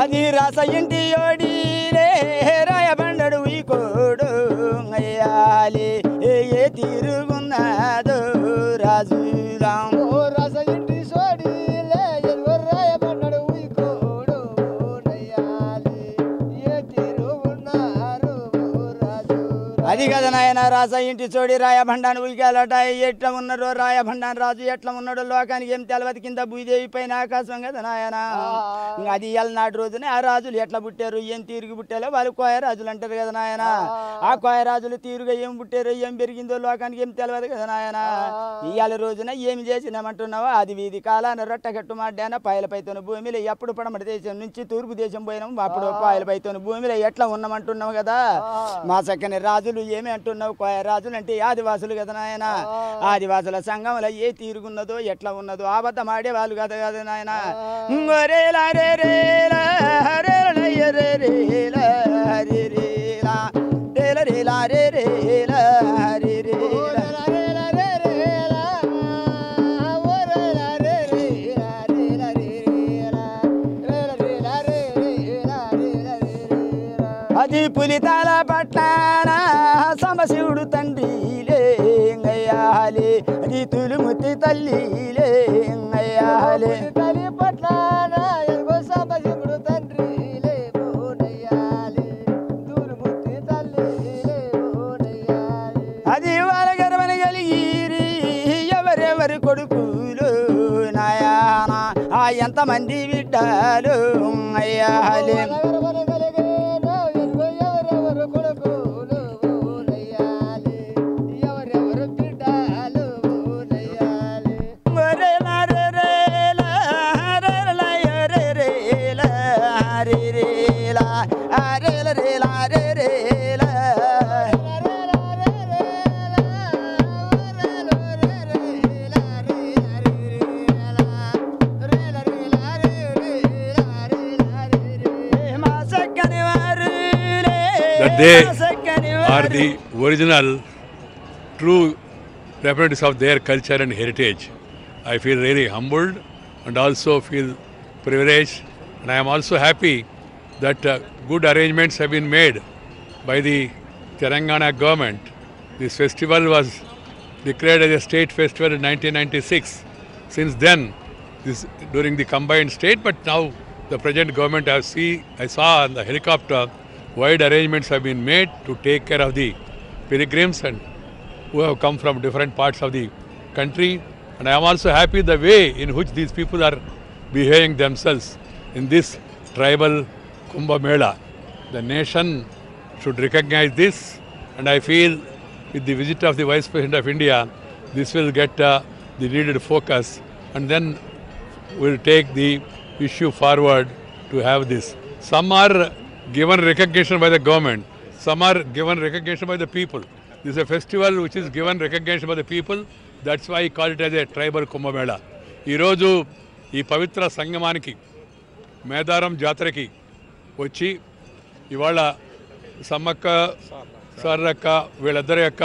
అది రస ఇంటి ఓడిలే రాయబండడు ఈ కోడు అయ్యాలి ఏ ఏ తిరుగున్నదో రాజులాం ఓ రస ఇంటి సోడిలే ఎల్వరాయ బండడు ఉయ్కోడు నయ్యాలి ఏ తీరు ఉన్నారు రాజు అది కదా నాయన రాస ఇంటి చోడి రాయభండాన్ని ఉయ్యాలట ఎట్లా ఉన్నారో రాయభండాన్ రాజు ఎట్లా ఉన్నాడో లోకానికి ఏం తెలవదు కింద భూదేవి పైన ఆకాశం కదా నాయన ఇంకా అది నాటి రోజునే ఆ రాజులు ఎట్లా పుట్టారు ఏం తీరుగు పుట్టారో వాళ్ళు కోయ రాజులు అంటారు కదా నాయన ఆ కోయ రాజులు తీరుగా ఏం పుట్టారో ఏం పెరిగిందో లోకానికి ఏం తెలియదు కదా నాయన ఇవాళ రోజున ఏమి చేసినామంటున్నావో అది వీధి కాలాన రొట్టగట్టు మాడ్డాన పాయలపైతోని భూమిలో ఎప్పుడు పడమటి దేశం నుంచి తూర్పు దేశం పోయినాము అప్పుడు పాయలపైతోని భూమిలో ఎట్లా ఉన్నామంటున్నావు కదా మా చక్కని రాజులు ఏమి అంటున్నావు కోయ రాజులు అంటే ఆదివాసులు కదా నాయన ఆదివాసుల సంఘంలో ఏ తీరుగున్నదో ఎట్లా ఉన్నదో అబద్ధం ఆడే వాళ్ళు కదా కదా నాయన ఒరేలా రే రేలా, రేలా య రే రేలా, రే రేలా, రేలా రేలా రే రేలా, రే రేలా. అది పులితాల పట్టాన సమశివుడు తండ్రిలే అయ్యాలి అది తులుముతి తల్లిలే అయ్యాలి తల్లి పట్ల సాంబశివుడు తండ్రి లేబోనయ్యాలి దూరుముత్తి తల్లి లేబోనయ్యాలి అది వాళ్ళ గర్వని కలిగిరి ఎవరెవరి కొడుకులు నాయాన ఆ ఎంతమంది బిడ్డలు అయ్యాలి ఎవరెవరు కొడుకులు ఊనయ్యాలి ఎవరెవరు బిడ్డలు ఊనయ్యాలి ఒరేలా రే రేలా, రేలా య రే రేలా, రే రేలా, ఆ రేల రేలా రే రేలా. మా చక్కని వారులే, That they మా చక్కని are వారు. the original, true representatives of their culture and heritage. I feel really humbled and also feel privileged. And I am also happy that uh, good arrangements have been made by the Telangana government. This festival was declared as a state festival in 1996. Since then, this during the combined state, but now the present government I see I saw on the helicopter wide arrangements have been made to take care of the pilgrims and who have come from different parts of the country. And I am also happy the way in which these people are behaving themselves in this tribal Kumbh Mela. The nation should recognize this, and I feel with the visit of the Vice President of India, this will get uh, the needed focus, and then we'll take the issue forward to have this. Some are given recognition by the government, some are given recognition by the people. This is a festival which is given recognition by the people. That's why I call it as a tribal Kumbh Mela. ఈరోజు ఈ పవిత్ర సంగమానికి మేదారం జాతరకి వచ్చి ఇవాళ సమ్మక్క సారక్క వీళ్ళిద్దరి యొక్క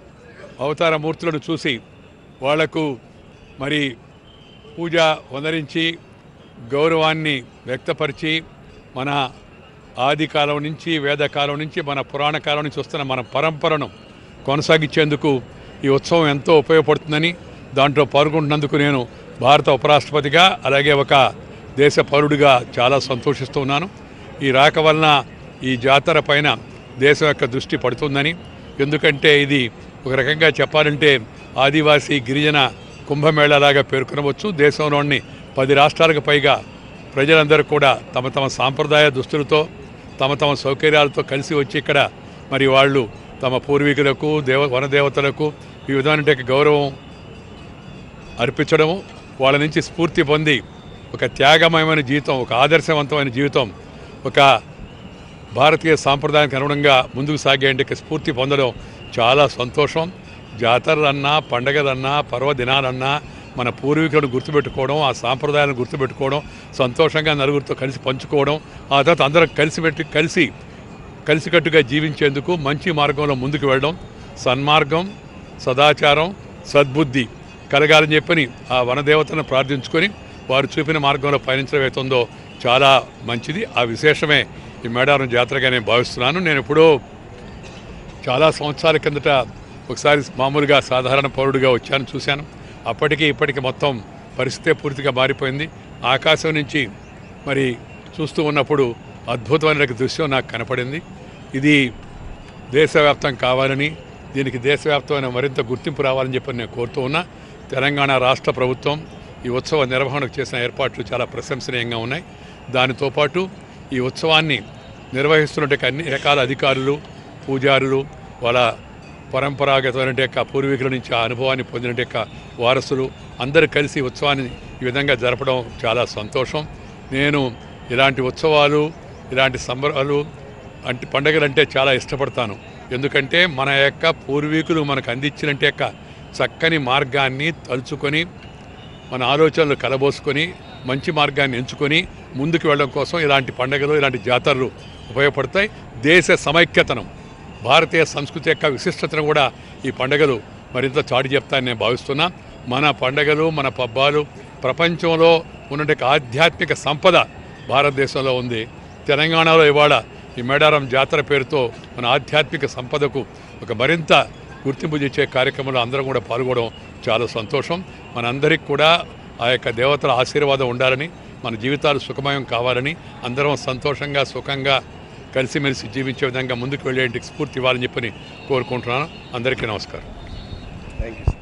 అవతార మూర్తులను చూసి వాళ్లకు మరి పూజ వందరించి గౌరవాన్ని వ్యక్తపరిచి మన ఆది కాలం నుంచి వేదకాలం నుంచి మన పురాణ కాలం నుంచి వస్తున్న మన పరంపరను కొనసాగించేందుకు ఈ ఉత్సవం ఎంతో ఉపయోగపడుతుందని దాంట్లో పాల్గొంటున్నందుకు నేను భారత ఉపరాష్ట్రపతిగా అలాగే ఒక దేశ పౌరుడిగా చాలా సంతోషిస్తూ ఉన్నాను ఈ రాక వలన ఈ జాతర పైన దేశం యొక్క దృష్టి పడుతుందని ఎందుకంటే ఇది ఒక రకంగా చెప్పాలంటే ఆదివాసీ గిరిజన కుంభమేళాలాగా పేర్కొనవచ్చు దేశంలోని పది రాష్ట్రాలకు పైగా ప్రజలందరూ కూడా తమ తమ సాంప్రదాయ దుస్తులతో తమ తమ సౌకర్యాలతో కలిసి వచ్చి ఇక్కడ మరి వాళ్ళు తమ పూర్వీకులకు దేవ వనదేవతలకు ఈ విధమైన గౌరవం అర్పించడము వాళ్ళ నుంచి స్ఫూర్తి పొంది ఒక త్యాగమయమైన జీవితం ఒక ఆదర్శవంతమైన జీవితం ఒక భారతీయ సాంప్రదాయానికి అనుగుణంగా ముందుకు సాగేందుకు స్ఫూర్తి పొందడం చాలా సంతోషం జాతరలన్నా పండగలన్నా పర్వదినాలన్నా మన పూర్వీకులను గుర్తుపెట్టుకోవడం ఆ సాంప్రదాయాలను గుర్తుపెట్టుకోవడం సంతోషంగా నలుగురితో కలిసి పంచుకోవడం ఆ తర్వాత అందరం కలిసి పెట్టి కలిసి కలిసికట్టుగా జీవించేందుకు మంచి మార్గంలో ముందుకు వెళ్ళడం సన్మార్గం సదాచారం సద్బుద్ధి కలగాలని చెప్పని ఆ వనదేవతను ప్రార్థించుకొని వారు చూపిన మార్గంలో పయనించడం అవుతుందో చాలా మంచిది ఆ విశేషమే ఈ మేడారం జాతరగా నేను భావిస్తున్నాను నేను ఎప్పుడో చాలా సంవత్సరాల కిందట ఒకసారి మామూలుగా సాధారణ పౌరుడిగా వచ్చాను చూశాను అప్పటికి ఇప్పటికి మొత్తం పరిస్థితే పూర్తిగా మారిపోయింది ఆకాశం నుంచి మరి చూస్తూ ఉన్నప్పుడు అద్భుతమైన దృశ్యం నాకు కనపడింది ఇది దేశవ్యాప్తం కావాలని దీనికి దేశవ్యాప్తమైన మరింత గుర్తింపు రావాలని చెప్పి నేను కోరుతూ ఉన్నా తెలంగాణ రాష్ట్ర ప్రభుత్వం ఈ ఉత్సవ నిర్వహణకు చేసిన ఏర్పాట్లు చాలా ప్రశంసనీయంగా ఉన్నాయి దానితో పాటు ఈ ఉత్సవాన్ని నిర్వహిస్తున్నట్టు అన్ని రకాల అధికారులు పూజారులు వాళ్ళ పరంపరాగతమైన యొక్క పూర్వీకుల నుంచి ఆ అనుభవాన్ని పొందిన యొక్క వారసులు అందరూ కలిసి ఈ ఉత్సవాన్ని ఈ విధంగా జరపడం చాలా సంతోషం నేను ఇలాంటి ఉత్సవాలు ఇలాంటి సంబరాలు అంటే పండుగలు అంటే చాలా ఇష్టపడతాను ఎందుకంటే మన యొక్క పూర్వీకులు మనకు అందించినట్టు యొక్క చక్కని మార్గాన్ని తలుచుకొని మన ఆలోచనలు కలబోసుకొని మంచి మార్గాన్ని ఎంచుకొని ముందుకు వెళ్ళడం కోసం ఇలాంటి పండుగలు ఇలాంటి జాతరలు ఉపయోగపడతాయి దేశ సమైక్యతను భారతీయ సంస్కృతి యొక్క విశిష్టతను కూడా ఈ పండుగలు మరింత చాటి చెప్తాయని నేను భావిస్తున్నా మన పండుగలు మన పబ్బాలు ప్రపంచంలో ఉన్నటువంటి ఆధ్యాత్మిక సంపద భారతదేశంలో ఉంది తెలంగాణలో ఇవాళ ఈ మేడారం జాతర పేరుతో మన ఆధ్యాత్మిక సంపదకు ఒక మరింత గుర్తింపు తెచ్చే కార్యక్రమంలో అందరం కూడా పాల్గొనడం చాలా సంతోషం మనందరికీ కూడా ఆ యొక్క దేవతల ఆశీర్వాదం ఉండాలని మన జీవితాలు సుఖమయం కావాలని అందరం సంతోషంగా సుఖంగా కలిసిమెలిసి జీవించే విధంగా ముందుకు వెళ్ళేందుకు స్ఫూర్తి ఇవ్వాలని చెప్పని కోరుకుంటున్నాను అందరికీ నమస్కారం థ్యాంక్ యూ